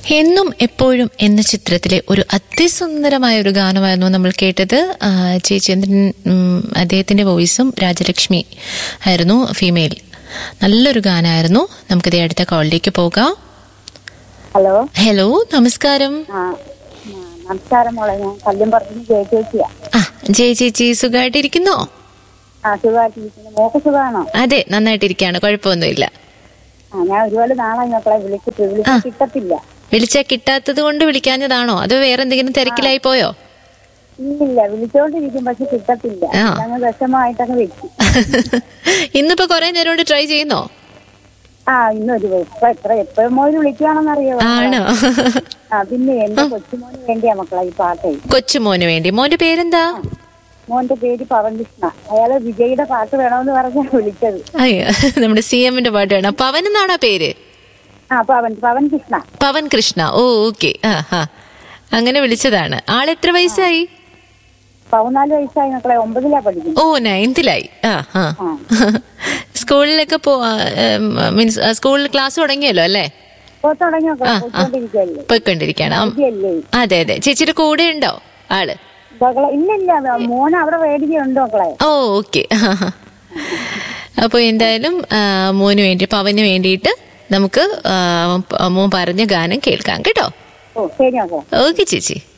എന്നും എപ്പോഴും എന്ന ചിത്രത്തിലെ ഒരു അതിസുന്ദരമായ ഒരു ഗാനമായിരുന്നു നമ്മൾ കേട്ടത് ആ, ജയചന്ദ്രൻ ഉം, അദ്ദേഹത്തിന്റെ വോയിസും രാജലക്ഷ്മി ആയിരുന്നു ഫീമെയിൽ നല്ലൊരു ഗാനമായിരുന്നു നമുക്കിത് അടുത്ത കോളിലേക്ക് പോകാം ഹലോ ഹലോ നമസ്കാരം ആ ആ, നമസ്കാരം മോളെ ഞാൻ കല്ലുംപുറത്തുനിന്ന് ജയ ചേച്ചിയാ ആ ജയ ചേച്ചി സുഖമായിട്ടിരിക്കുന്നോ ആ സുഖമായിട്ടിരിക്കുന്നു മോക്ക് സുഖമാണോ അതെ നന്നായിട്ടിരിക്കുകയാണ് കുഴപ്പമൊന്നുമില്ല ആ ഞാൻ ഒരുപാട് നാളായി മക്കളെ വിളിച്ചിട്ട് വിളിച്ച് കിട്ടത്തില്ല വിളിച്ചാൽ കിട്ടാത്തത് കൊണ്ട് വിളിക്കാഞ്ഞതാണോ അതോ വേറെ എന്തെങ്കിലും തിരക്കിലായി പോയോ ഇല്ലില്ല വിളിച്ചോണ്ടിരിക്കും പക്ഷെ കിട്ടത്തില്ല ആ. അങ്ങ് വിഷമമായിട്ടങ്ങ് വെച്ചു ഇന്നിപ്പോ കുറെ നേരം കൊണ്ട് ട്രൈ ചെയ്യുന്നോ ആ ഇന്നൊരു ഇപ്പൊ എത്ര എപ്പോഴും മോര് വിളിക്കുകയാണെന്നറിയോ ആണോ ആ പിന്നെ എന്റെ കൊച്ചുമോന് വേണ്ടിയാ മക്കളെ ഈ പാട്ടേ കൊച്ചുമോന് വേണ്ടി മോന്റെ പേരെന്താ മോന്റെ പേര് പവൻ കൃഷ്ണ അയാള് വിജയുടെ പാട്ട് വേണമെന്ന് പറഞ്ഞാ വിളിച്ചത് അയ്യോ നമ്മുടെ സി എമ്മിന്റെ പാട്ട് വേണം പവൻ എന്നാണോ പേര് ആ പവൻ പവൻ കൃഷ്ണ പവൻ കൃഷ്ണ ഓ ഓക്കെ ആ ആ അങ്ങനെ വിളിച്ചതാണ് ആൾ എത്ര വയസ്സായി പതിനാല് വയസ്സായി മക്കളെ ഒമ്പതിലാ പഠിക്കുന്നത് ഓ നയൻത്തിലായി ആ ആ ആ. സ്കൂളിലൊക്കെ പോ മീൻസ് സ്കൂളിൽ ക്ലാസ് തുടങ്ങിയല്ലോ അല്ലേ ഇപ്പൊ തുടങ്ങി മക്കളെ ആ, ആ. പോയിക്കൊണ്ടിരിക്കുകയല്ലേ പോയിക്കൊണ്ടിരിക്കുകയാണ് ആ, ഇതല്ലേ അതെ അതെ ചേച്ചിയുടെ കൂടെ ഉണ്ടോ ആള് മക്കളെ ഇല്ല ഇല്ല മോൻ അവിടെ മേടിക്കുന്നുണ്ട് മക്കളെ ഓ ഓക്കെ അപ്പോൾ എന്തായാലും ആ, മോന് വേണ്ടി പവന് വേണ്ടിയിട്ട് നമുക്ക് ആ, മോൻ പറഞ്ഞ ഗാനം കേൾക്കാം കേട്ടോ ഓ ശരി മക്കളെ ഓക്കെ ചേച്ചി